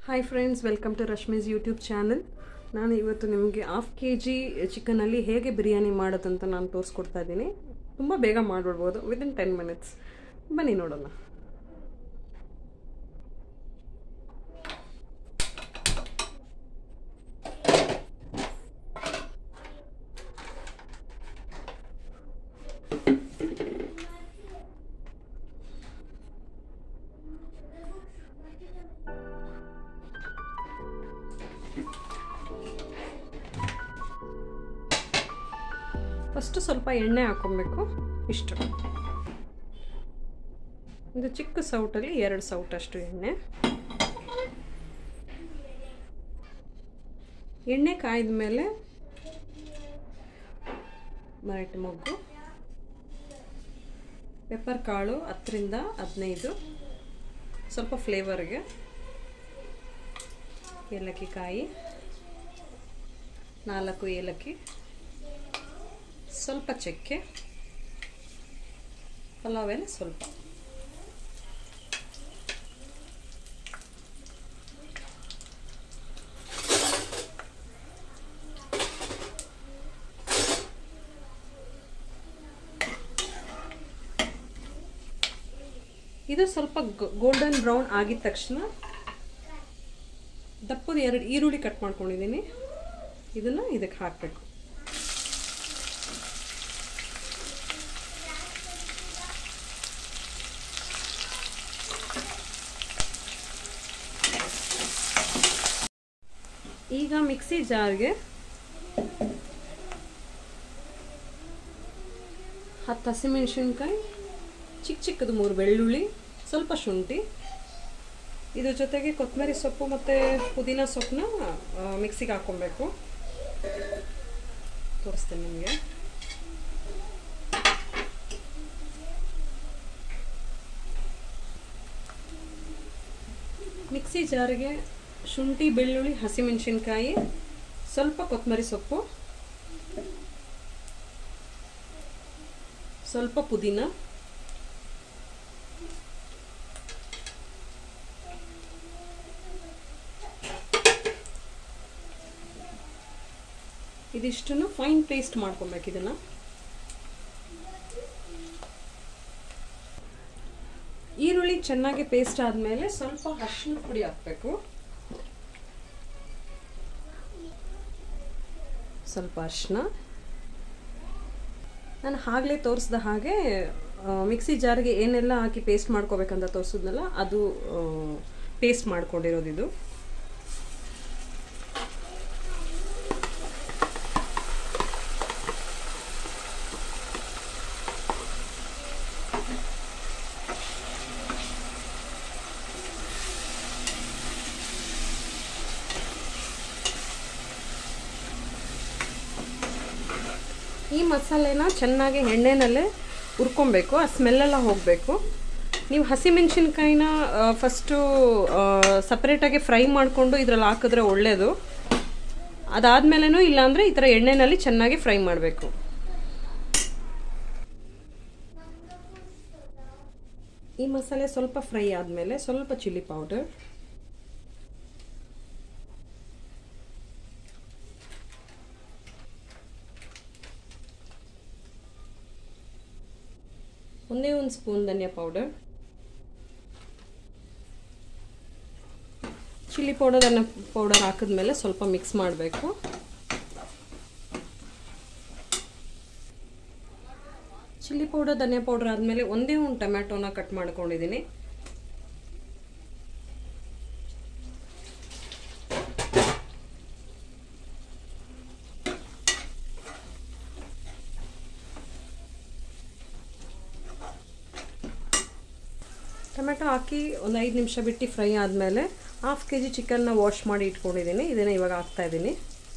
hi friends welcome to Rashmi's YouTube channel ನಾನು ಇವತ್ತು ನಿಮಗೆ ಹಾಫ್ ಕೆ ಜಿ ಚಿಕನಲ್ಲಿ ಹೇಗೆ ಬಿರಿಯಾನಿ ಮಾಡೋದಂತ ನಾನು ತೋರಿಸ್ಕೊಡ್ತಾ ಇದ್ದೀನಿ ತುಂಬ ಬೇಗ ಮಾಡಿಬಿಡ್ಬೋದು ವಿದಿನ್ ಟೆನ್ ಮಿನಿಟ್ಸ್ ಬನ್ನಿ ನೋಡೋಣ ಫಸ್ಟು ಸ್ವಲ್ಪ ಎಣ್ಣೆ ಹಾಕೊಬೇಕು ಇಷ್ಟು ಒಂದು ಚಿಕ್ಕ ಸೌಟಲ್ಲಿ ಎರಡು ಸೌಟಷ್ಟು ಎಣ್ಣೆ ಎಣ್ಣೆ ಕಾಯ್ದ ಮೇಲೆ ಮರಾಠಿ ಮೊಗ್ಗು ಪೆಪ್ಪರ್ ಕಾಳು ಹತ್ತರಿಂದ ಹದಿನೈದು ಸ್ವಲ್ಪ ಫ್ಲೇವರ್ಗೆ ಏಲಕ್ಕಿ ಕಾಯಿ ನಾಲ್ಕು ಏಲಕ್ಕಿ ಸ್ವಲ್ಪ ಚಕ್ಕೆ ಪಲಾವ್ ಎಲೆ ಸ್ವಲ್ಪ ಇದು ಸ್ವಲ್ಪ ಗೋಲ್ಡನ್ ಬ್ರೌನ್ ಆಗಿದ ತಕ್ಷಣ ದಪ್ಪದ ಎರಡು ಈರುಳ್ಳಿ ಕಟ್ ಮಾಡ್ಕೊಂಡಿದ್ದೀನಿ ಇದನ್ನು ಇದಕ್ಕೆ ಹಾಕಬೇಕು ಈಗ ಮಿಕ್ಸಿ ಜಾರ್ಗೆ ಹತ್ತು ಹಸಿಮೆಣಸಿನ್ಕಾಯಿ ಚಿಕ್ಕ ಚಿಕ್ಕದು ಮೂರು ಬೆಳ್ಳುಳ್ಳಿ ಸ್ವಲ್ಪ ಶುಂಠಿ ಇದ್ರ ಜೊತೆಗೆ ಕೊತ್ತಂಬರಿ ಸೊಪ್ಪು ಮತ್ತು ಪುದೀನ ಸೊಪ್ಪನ್ನ ಮಿಕ್ಸಿಗೆ ಹಾಕ್ಕೊಬೇಕು ತೋರಿಸ್ತೇನೆ ನಿಮಗೆ ಮಿಕ್ಸಿ ಜಾರಿಗೆ ಶುಂಠಿ ಬೆಳ್ಳುಳ್ಳಿ ಹಸಿಮೆಣಸಿನ್ಕಾಯಿ ಸ್ವಲ್ಪ ಕೊತ್ತಂಬರಿ ಸೊಪ್ಪು ಸ್ವಲ್ಪ ಪುದೀನ ಇದಿಷ್ಟನ್ನು ಫೈನ್ ಪೇಸ್ಟ್ ಮಾಡ್ಕೊಬೇಕು ಇದನ್ನು ಈರುಳ್ಳಿ ಚೆನ್ನಾಗಿ ಪೇಸ್ಟ್ ಆದಮೇಲೆ ಸ್ವಲ್ಪ ಅರಿಶಿನ ಪುಡಿ ಹಾಕಬೇಕು ಸ್ವಲ್ಪ ಅರಿಶಿನ ನಾನು ಆಗಲೇ ತೋರಿಸ್ದ ಹಾಗೆ ಮಿಕ್ಸಿ ಜಾರ್ಗೆ ಏನೆಲ್ಲ ಹಾಕಿ ಪೇಸ್ಟ್ ಮಾಡ್ಕೋಬೇಕಂತ ತೋರಿಸಿದ್ನಲ್ಲ ಅದು ಪೇಸ್ಟ್ ಮಾಡ್ಕೊಂಡಿರೋದು ಇದು ಈ ಮಸಾಲೆನ ಚೆನ್ನಾಗಿ ಎಣ್ಣೆನಲ್ಲೇ ಹುರ್ಕೊಬೇಕು ಆ ಸ್ಮೆಲ್ಲೆಲ್ಲ ಹೋಗಬೇಕು ನೀವು ಹಸಿಮೆಣ್ಸಿನ್ಕಾಯಿನ ಫಸ್ಟು ಸಪ್ರೇಟಾಗಿ ಫ್ರೈ ಮಾಡಿಕೊಂಡು ಇದರಲ್ಲಿ ಹಾಕಿದ್ರೆ ಒಳ್ಳೆಯದು ಅದಾದಮೇಲೆನೂ ಇಲ್ಲಾಂದರೆ ಈ ಥರ ಎಣ್ಣೆನಲ್ಲಿ ಚೆನ್ನಾಗಿ ಫ್ರೈ ಮಾಡಬೇಕು ಈ ಮಸಾಲೆ ಸ್ವಲ್ಪ ಫ್ರೈ ಆದಮೇಲೆ ಸ್ವಲ್ಪ ಚಿಲ್ಲಿ ಪೌಡರ್ ಒಂದೇ ಒಂದು ಸ್ಪೂನ್ ಧನಿಯಾ ಪೌಡರ್ ಚಿಲ್ಲಿ ಪೌಡರ್ ಧನಿಯಾ ಪೌಡರ್ ಹಾಕಿದ್ಮೇಲೆ ಸ್ವಲ್ಪ ಮಿಕ್ಸ್ ಮಾಡಬೇಕು ಚಿಲ್ಲಿ ಪೌಡರ್ ಧನಿಯಾ ಪೌಡರ್ ಆದಮೇಲೆ ಒಂದೇ ಒಂದು ಟೊಮ್ಯಾಟೋನ ಕಟ್ ಮಾಡ್ಕೊಂಡಿದ್ದೀನಿ ಟೊಮೆಟೊ ಹಾಕಿ ಒಂದು ಐದು ನಿಮಿಷ ಬಿಟ್ಟು ಫ್ರೈ ಆದಮೇಲೆ ಹಾಫ್ ಕೆ ಜಿ ಚಿಕನ್ನ ವಾಶ್ ಮಾಡಿ ಇಟ್ಕೊಂಡಿದ್ದೀನಿ ಇದನ್ನು ಇವಾಗ ಹಾಕ್ತಾಯಿದ್ದೀನಿ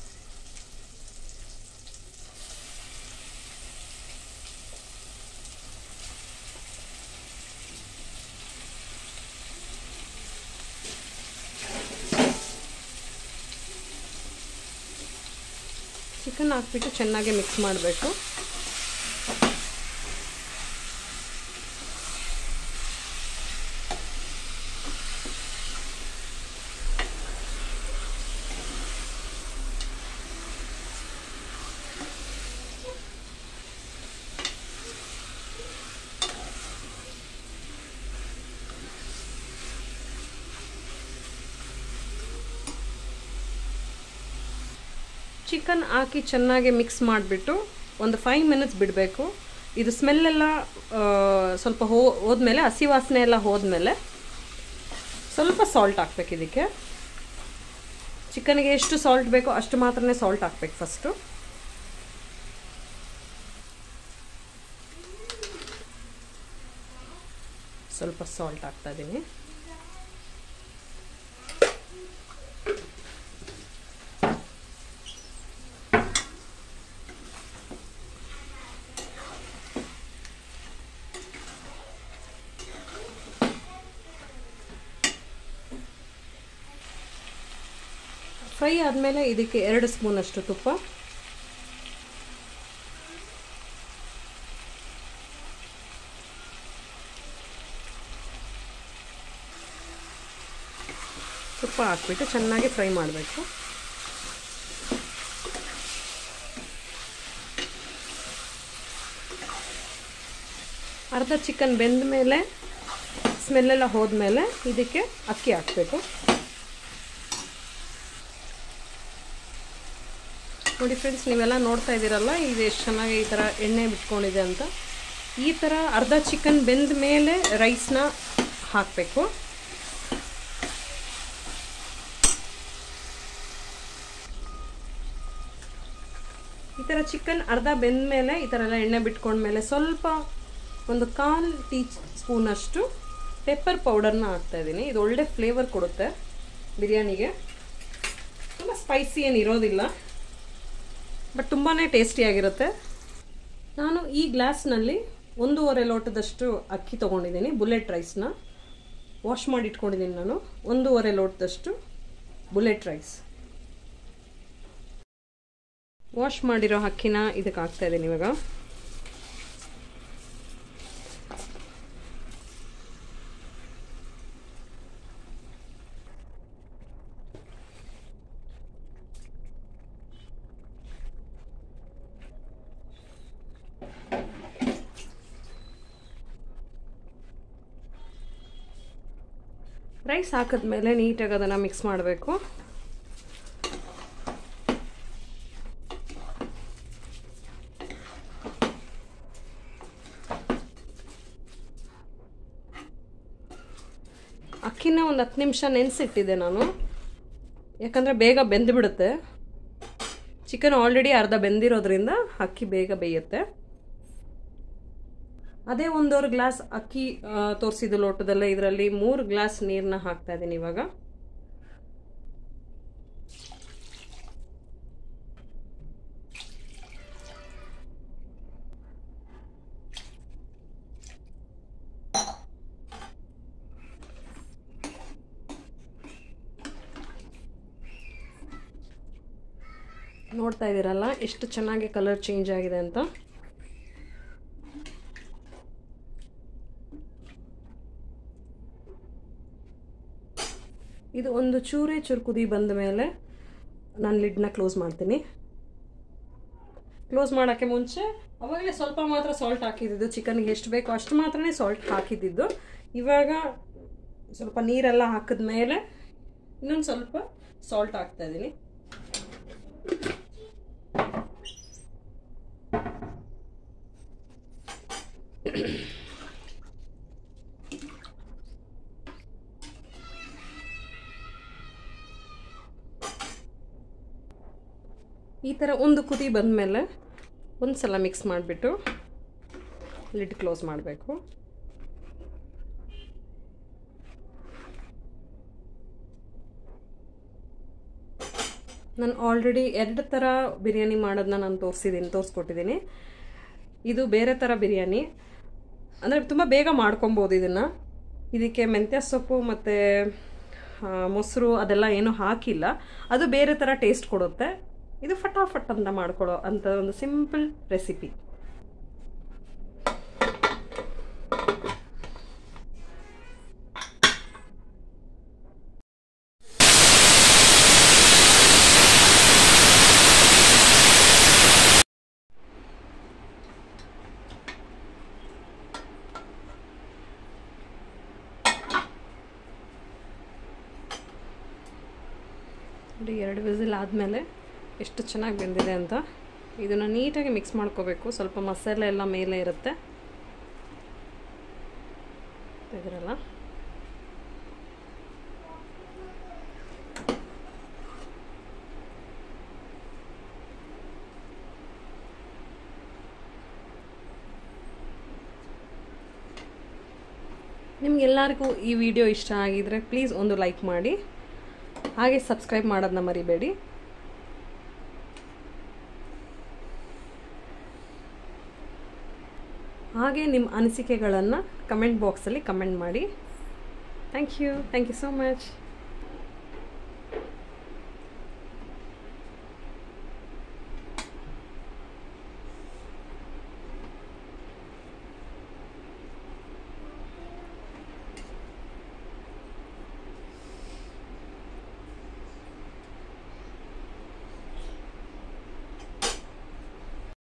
ಚಿಕನ್ ಹಾಕ್ಬಿಟ್ಟು ಚೆನ್ನಾಗಿ ಮಿಕ್ಸ್ ಮಾಡಬೇಕು ಚಿಕನ್ ಹಾಕಿ ಚೆನ್ನಾಗಿ ಮಿಕ್ಸ್ ಮಾಡಿಬಿಟ್ಟು ಒಂದು ಫೈವ್ ಮಿನಿಟ್ಸ್ ಬಿಡಬೇಕು ಇದು ಸ್ಮೆಲ್ಲೆಲ್ಲ ಸ್ವಲ್ಪ ಹೋ ಹೋದ್ಮೇಲೆ ಹಸಿ ವಾಸನೆ ಎಲ್ಲ ಹೋದ್ಮೇಲೆ ಸ್ವಲ್ಪ ಸಾಲ್ಟ್ ಹಾಕ್ಬೇಕು ಇದಕ್ಕೆ ಚಿಕನ್ಗೆ ಎಷ್ಟು ಸಾಲ್ಟ್ ಬೇಕೋ ಅಷ್ಟು ಮಾತ್ರನೇ ಸಾಲ್ಟ್ ಹಾಕ್ಬೇಕು ಫಸ್ಟು ಸ್ವಲ್ಪ ಸಾಲ್ಟ್ ಹಾಕ್ತಾ ಇದ್ದೀನಿ ಫ್ರೈ ಆದಮೇಲೆ ಇದಕ್ಕೆ ಎರಡು ಸ್ಪೂನಷ್ಟು ತುಪ್ಪ ತುಪ್ಪ ಹಾಕ್ಬಿಟ್ಟು ಚೆನ್ನಾಗಿ ಫ್ರೈ ಮಾಡಬೇಕು ಅರ್ಧ ಚಿಕನ್ ಬೆಂದ ಮೇಲೆ ಸ್ಮೆಲ್ಲೆಲ್ಲ ಹೋದ್ಮೇಲೆ ಇದಕ್ಕೆ ಅಕ್ಕಿ ಹಾಕಬೇಕು ನೋಡಿ ಫ್ರೆಂಡ್ಸ್ ನೀವೆಲ್ಲ ನೋಡ್ತಾ ಇದ್ದೀರಲ್ಲ ಇದು ಎಷ್ಟು ಚೆನ್ನಾಗಿ ಈ ಥರ ಎಣ್ಣೆ ಬಿಟ್ಕೊಂಡಿದೆ ಅಂತ ಈ ಥರ ಅರ್ಧ ಚಿಕನ್ ಬೆಂದ ಮೇಲೆ ರೈಸ್ನ ಹಾಕಬೇಕು ಈ ಥರ ಚಿಕನ್ ಅರ್ಧ ಬೆಂದ ಮೇಲೆ ಈ ಥರ ಎಲ್ಲ ಎಣ್ಣೆ ಬಿಟ್ಕೊಂಡ್ಮೇಲೆ ಸ್ವಲ್ಪ ಒಂದು ಕಾಲು ಟೀ ಸ್ಪೂನಷ್ಟು ಪೆಪ್ಪರ್ ಪೌಡರ್ನ ಹಾಕ್ತಾಯಿದ್ದೀನಿ ಇದು ಒಳ್ಳೆ ಫ್ಲೇವರ್ ಕೊಡುತ್ತೆ ಬಿರಿಯಾನಿಗೆ ತುಂಬ ಸ್ಪೈಸಿ ಏನು ಇರೋದಿಲ್ಲ ಬಟ್ ತುಂಬಾ ಟೇಸ್ಟಿಯಾಗಿರುತ್ತೆ ನಾನು ಈ ಗ್ಲಾಸ್ನಲ್ಲಿ ಒಂದೂವರೆ ಲೋಟದಷ್ಟು ಅಕ್ಕಿ ತೊಗೊಂಡಿದ್ದೀನಿ ಬುಲೆಟ್ ರೈಸ್ನ ವಾಶ್ ಮಾಡಿ ಇಟ್ಕೊಂಡಿದ್ದೀನಿ ನಾನು ಒಂದೂವರೆ ಲೋಟದಷ್ಟು ಬುಲೆಟ್ ರೈಸ್ ವಾಶ್ ಮಾಡಿರೋ ಅಕ್ಕಿನ ಇದಕ್ಕೆ ಹಾಕ್ತಾ ಇದ್ದೀನಿ ಇವಾಗ ರೈಸ್ ಹಾಕಿದ್ಮೇಲೆ ನೀಟಾಗಿ ಅದನ್ನು ಮಿಕ್ಸ್ ಮಾಡಬೇಕು ಅಕ್ಕಿನ ಒಂದು ಹತ್ತು ನಿಮಿಷ ನೆನೆಸಿಟ್ಟಿದ್ದೆ ನಾನು ಯಾಕಂದರೆ ಬೇಗ ಬೆಂದುಬಿಡುತ್ತೆ ಚಿಕನ್ ಆಲ್ರೆಡಿ ಅರ್ಧ ಬೆಂದಿರೋದ್ರಿಂದ ಅಕ್ಕಿ ಬೇಗ ಬೇಯುತ್ತೆ ಅದೇ ಒಂದೂವರೆ ಗ್ಲಾಸ್ ಅಕ್ಕಿ ತೋರಿಸಿದ ಲೋಟದಲ್ಲೇ ಇದರಲ್ಲಿ ಮೂರು ಗ್ಲಾಸ್ ನೀರನ್ನ ಹಾಕ್ತಾ ಇದ್ದೀನಿ ಇವಾಗ ನೋಡ್ತಾ ಇದ್ದೀರಲ್ಲ ಎಷ್ಟು ಚೆನ್ನಾಗಿ ಕಲರ್ ಚೇಂಜ್ ಆಗಿದೆ ಅಂತ ಇದು ಒಂದು ಚೂರೇ ಚೂರು ಕುದಿ ಬಂದ ಮೇಲೆ ನಾನು ಲಿಡ್ನ ಕ್ಲೋಸ್ ಮಾಡ್ತೀನಿ ಕ್ಲೋಸ್ ಮಾಡೋಕ್ಕೆ ಮುಂಚೆ ಅವಾಗಲೇ ಸ್ವಲ್ಪ ಮಾತ್ರ ಸಾಲ್ಟ್ ಹಾಕಿದ್ದು ಚಿಕನ್ಗೆ ಎಷ್ಟು ಬೇಕೋ ಅಷ್ಟು ಮಾತ್ರನೇ ಸಾಲ್ಟ್ ಹಾಕಿದ್ದಿದ್ದು ಇವಾಗ ಸ್ವಲ್ಪ ನೀರೆಲ್ಲ ಹಾಕಿದ ಮೇಲೆ ಇನ್ನೊಂದು ಸ್ವಲ್ಪ ಸಾಲ್ಟ್ ಹಾಕ್ತಾ ಇದ್ದೀನಿ ಈ ಥರ ಒಂದು ಕುದಿ ಬಂದಮೇಲೆ ಒಂದು ಸಲ ಮಿಕ್ಸ್ ಮಾಡಿಬಿಟ್ಟು ಲಿಡ್ ಕ್ಲೋಸ್ ಮಾಡಬೇಕು ನಾನು ಆಲ್ರೆಡಿ ಎರಡು ಥರ ಬಿರಿಯಾನಿ ಮಾಡೋದನ್ನ ನಾನು ತೋರಿಸಿದ್ದೀನಿ ತೋರಿಸ್ಕೊಟ್ಟಿದ್ದೀನಿ ಇದು ಬೇರೆ ಥರ ಬಿರಿಯಾನಿ ಅಂದರೆ ತುಂಬ ಬೇಗ ಮಾಡ್ಕೊಬೋದು ಇದನ್ನು ಇದಕ್ಕೆ ಮೆಂತ್ಯ ಸೊಪ್ಪು ಮತ್ತು ಮೊಸರು ಅದೆಲ್ಲ ಏನೂ ಹಾಕಿಲ್ಲ ಅದು ಬೇರೆ ಥರ ಟೇಸ್ಟ್ ಕೊಡುತ್ತೆ ಇದು ಫಟಾಫಟ್ ಅಂತ ಮಾಡ್ಕೊಳ್ಳೋ ಅಂಥ ಒಂದು ಸಿಂಪಲ್ ರೆಸಿಪಿ ನೋಡಿ ಎರಡು ವಿಸಿಲ್ ಆದಮೇಲೆ ಎಷ್ಟು ಚೆನ್ನಾಗಿ ಬೆಂದಿದೆ ಅಂತ ಇದನ್ನು ನೀಟಾಗಿ ಮಿಕ್ಸ್ ಮಾಡ್ಕೋಬೇಕು ಸ್ವಲ್ಪ ಮಸಾಲೆ ಎಲ್ಲ ಮೇಲೆ ಇರುತ್ತೆ ಇದರಲ್ಲ ನಿಮ್ಗೆಲ್ಲರಿಗೂ ಈ ವಿಡಿಯೋ ಇಷ್ಟ ಆಗಿದರೆ ಪ್ಲೀಸ್ ಒಂದು ಲೈಕ್ ಮಾಡಿ ಹಾಗೆ ಸಬ್ಸ್ಕ್ರೈಬ್ ಮಾಡೋದನ್ನ ಮರಿಬೇಡಿ ಹಾಗೆ ನಿಮ್ಮ ಅನಿಸಿಕೆಗಳನ್ನು ಕಮೆಂಟ್ ಬಾಕ್ಸಲ್ಲಿ ಕಮೆಂಟ್ ಮಾಡಿ thank you thank you so much